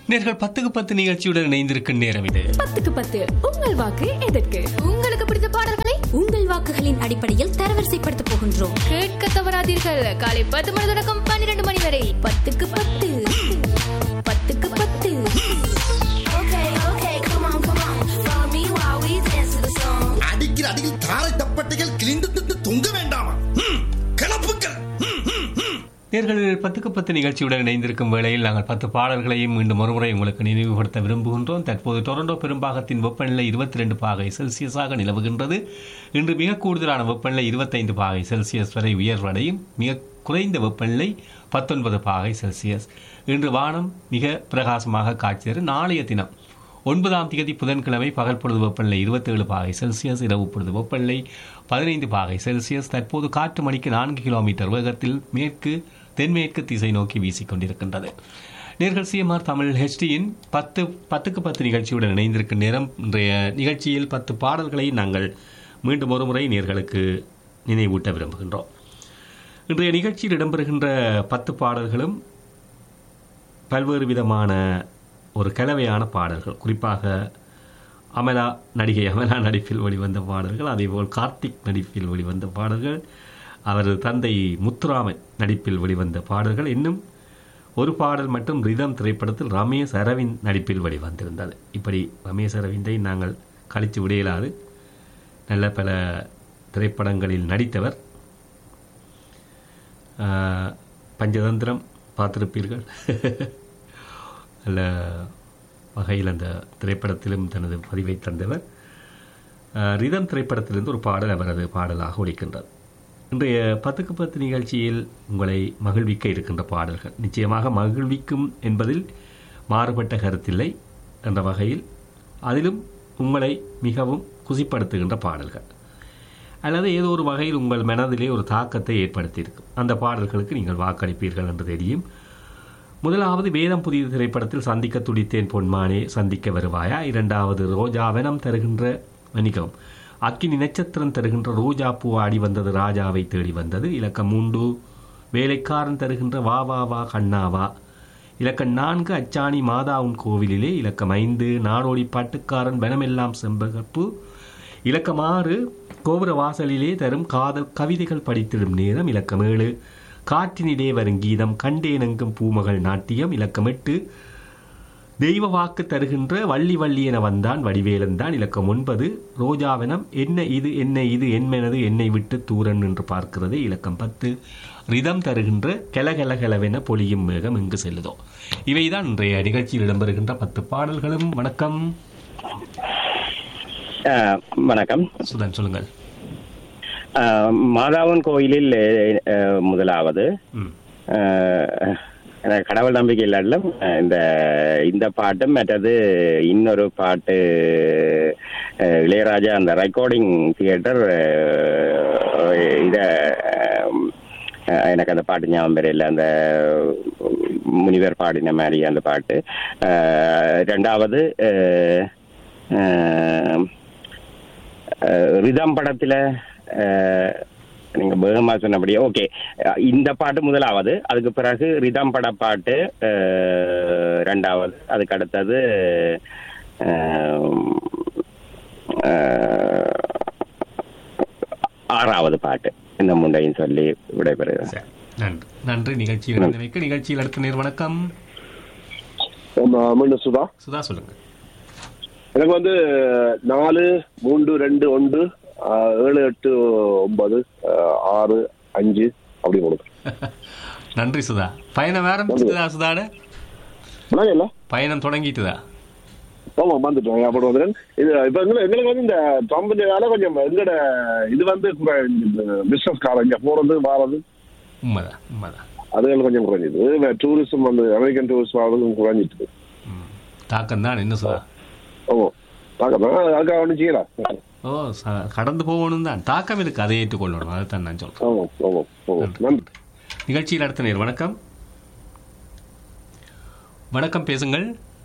நேர்கள் பத்துக்கு பத்து நிகழ்ச்சியுடன் இணைந்திருக்கும் நேரம் இது பத்துக்கு பத்து உங்கள் வாக்கு எதற்கு உங்களுக்கு பிடித்த பாடல்களை உங்கள் வாக்குகளின் அடிப்படையில் தரவரிசைப்படுத்த போகின்றோம் கேட்க தவறாதீர்கள் காலை பத்து மணி தொடக்கம் பன்னிரண்டு மணி வரை பத்துக்கு பத்து பத்துக்கு பத்து அடிக்கிற அடியில் தாரை தப்பட்டைகள் கிழிந்து திட்டு தொங்க வேண்டாமா ம், கிளப்புக்கள் ம், ம், ம். நேர்கள் பத்துக்கு பத்து நிகழ்ச்சியுடன் இணைந்திருக்கும் வேளையில் நாங்கள் பத்து பாடல்களையும் மீண்டும் ஒருமுறை உங்களுக்கு நினைவுபடுத்த விரும்புகின்றோம் தற்போது டொரண்டோ பெரும்பாகத்தின் வெப்பநிலை இருபத்தி ரெண்டு பாகை செல்சியஸாக நிலவுகின்றது இன்று மிக கூடுதலான வெப்பநிலை இருபத்தைந்து பாகை செல்சியஸ் வரை உயர்வடையும் மிக குறைந்த வெப்பநிலை பத்தொன்பது பாகை செல்சியஸ் இன்று வானம் மிக பிரகாசமாக காட்சி தரும் நாளைய தினம் ஒன்பதாம் தேதி புதன்கிழமை பகல் பொழுது வெப்பநிலை இருபத்தேழு பாகை செல்சியஸ் இரவு பொழுது வெப்பநிலை பதினைந்து பாகை செல்சியஸ் தற்போது காற்று மணிக்கு நான்கு கிலோமீட்டர் வேகத்தில் மேற்கு தென்மேற்கு திசை நோக்கி வீசிக்கொண்டிருக்கின்றது நேர்கள் சிஎம்ஆர் தமிழ் ஹெச்டியின் பத்து பத்துக்கு பத்து நிகழ்ச்சியுடன் இணைந்திருக்கும் நேரம் இன்றைய நிகழ்ச்சியில் பத்து பாடல்களை நாங்கள் மீண்டும் ஒரு முறை நேர்களுக்கு நினைவூட்ட விரும்புகின்றோம் இன்றைய நிகழ்ச்சியில் இடம்பெறுகின்ற பத்து பாடல்களும் பல்வேறு விதமான ஒரு கலவையான பாடல்கள் குறிப்பாக அமலா நடிகை அமலா நடிப்பில் வெளிவந்த பாடல்கள் அதேபோல் கார்த்திக் நடிப்பில் வெளிவந்த பாடல்கள் அவரது தந்தை முத்துராமன் நடிப்பில் வெளிவந்த பாடல்கள் இன்னும் ஒரு பாடல் மட்டும் ரிதம் திரைப்படத்தில் ரமேஷ் அரவிந்த் நடிப்பில் வெளிவந்திருந்தது இப்படி ரமேஷ் அரவிந்தை நாங்கள் கழித்து விடையிலாது நல்ல பல திரைப்படங்களில் நடித்தவர் ஆஹ், பஞ்சதந்திரம் பார்த்திருப்பீர்கள் நல்ல வகையில் அந்த திரைப்படத்திலும் தனது பதிவை தந்தவர் ஆஹ், ரிதம் திரைப்படத்திலிருந்து ஒரு பாடல் அவரது பாடலாக ஒலிக்கின்றது இன்றைய பத்துக்கு பத்து நிகழ்ச்சியில் உங்களை மகிழ்விக்க இருக்கின்ற பாடல்கள் நிச்சயமாக மகிழ்விக்கும் என்பதில் மாறுபட்ட கருத்தில்லை என்ற வகையில் அதிலும் உங்களை மிகவும் குசிப்படுத்துகின்ற பாடல்கள் அல்லது ஏதோ ஒரு வகையில் உங்கள் மனதிலே ஒரு தாக்கத்தை ஏற்படுத்தியிருக்கும் அந்த பாடல்களுக்கு நீங்கள் வாக்களிப்பீர்கள் என்று தெரியும் முதலாவது வேதம் புதிய திரைப்படத்தில் சந்திக்க துடித்தேன் பொன்மானே சந்திக்க வருவாயா இரண்டாவது ரோஜாவனம் தருகின்ற மன்னிக்கவும் அக்கினி நட்சத்திரம் தருகின்ற ரோஜா பூ ஆடி வந்தது ராஜாவை தேடி வந்தது இலக்கம் மூன்று வேலைக்காரன் தருகின்ற வா வா வா கண்ணாவா இலக்கம் நான்கு அச்சாணி மாதாவுன் கோவிலிலே இலக்கம் ஐந்து நாடோடி பாட்டுக்காரன் வனமெல்லாம் செம்பகப்பு இலக்கம் ஆறு கோபுர வாசலிலே தரும் காதல் கவிதைகள் படித்திடும் நேரம் இலக்கம் ஏழு காற்றினிலே வரும் கீதம் கண்டேனெங்கும் பூமகள் நாட்டியம் இலக்கம் எட்டு தெய்வ வாக்கு தருகின்ற வள்ளி வள்ளி என வந்தான் வடிவேலன் தான் இலக்கம் ஒன்பது ரோஜாவனம் என்ன இது என்ன இது என்மெனது என்னை விட்டு தூரன் என்று பார்க்கிறது இலக்கம் பத்து ரிதம் தருகின்ற கெலகெலகெலவென பொழியும் மேகம் இங்கு செல்லுதோ இவைதான் இன்றைய நிகழ்ச்சியில் இடம்பெறுகின்ற பத்து பாடல்களும் வணக்கம் அஹ், வணக்கம் சுதன் சொல்லுங்கள் அஹ், மாதாவன் கோயிலில் அஹ், முதலாவது ம் அஹ், எனக்கு கடவுள் நம்பிக்கை இல்லாட்டிலும் அஹ், இந்த இந்த பாட்டும் மற்றது இன்னொரு பாட்டு அஹ், இளையராஜா அந்த ரெக்கார்டிங் தியேட்டர் இத அஹ், எனக்கு அந்த பாட்டு ஞாபகம் வரையில அந்த முனிவர் பாடின மாதிரி அந்த பாட்டு அஹ், ரெண்டாவது அஹ், அஹ், அஹ், ரிதம் படத்துல அஹ், நீங்க வேகமா சொன்னபடியே ஓகே இந்த பாட்டு முதலாவது அதுக்கு பிறகு ரிதம் பட பாட்டு அஹ், ரெண்டாவது அதுக்கு அடுத்தது அஹ், அஹ், ஆறாவது பாட்டு இந்த மூன்றையும் சொல்லி விடைபெறுகிறேன் சரி நன்றி நன்றி நிகழ்ச்சியில் இணைந்தமைக்கு நிகழ்ச்சியில் அடுத்த நேர் வணக்கம் மீண்டும் சுதா சுதா சொல்லுங்க எனக்கு வந்து நாலு மூன்று ரெண்டு ஒன்று ஆஹ், ஏழு எட்டு ஒன்பது ஆஹ், ஆறு அஞ்சு அப்படி கொடுக்கும் நன்றி சுதா பயணம் ஆரம்பிச்சுதா சுதாட விளங்க இல்ல பயணம் தொடங்கிட்டுதா ஆமா வந்துட்டோம் அப்படி வந்துட்டேன் இது இப்ப எங்களுக்கு எங்களுக்கு வந்து இந்த ட்ரம்ப்னால கொஞ்சம் எங்கட இது வந்து பிசினஸ் காரம் இங்க போறது வாரது உண்மைதான் உண்மைதான் அது எங்களுக்கு கொஞ்சம் குறைஞ்சிது டூரிசம் வந்து அமெரிக்கன் டூரிஸ்ட் வரது குறைஞ்சிட்டு ம். தாக்கம் தான் என்ன சுதா ஓ பார்க்கலாம் அதுக்காக ஒன்றும் செய்யலாம் ஓ ச- கடந்து போகணும் தான் தாக்கம் இருக்கு அதை ஏற்றுக்கொள்ளணும் அதைத்தான் நான் சொல்றேன் ஆமா ஆமா ஆமா நன்றி நிகழ்ச்சியில் அடுத்த நேர் வணக்கம் வணக்கம் பேசுங்கள்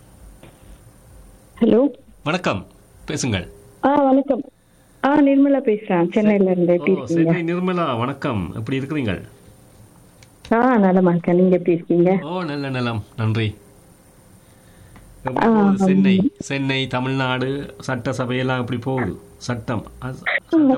ஹலோ வணக்கம் பேசுங்கள் ஆ வணக்கம் ஆ நிர்மலா பேசுறேன் சென்னையில இருந்து ஓ எப்படி இருக்கீங்க சரி நிர்மலா வணக்கம் எப்படி இருக்கிறீங்க ஆ நலமா இருக்கேன் நீங்க எப்படி இருக்கீங்க ஓ நல்ல நலம் நன்றி எப்படி போகுது சென்னை சென்னை தமிழ்நாடு சட்டசபையெல்லாம் எப்படி போகுது சட்டம் அது- சட்டம்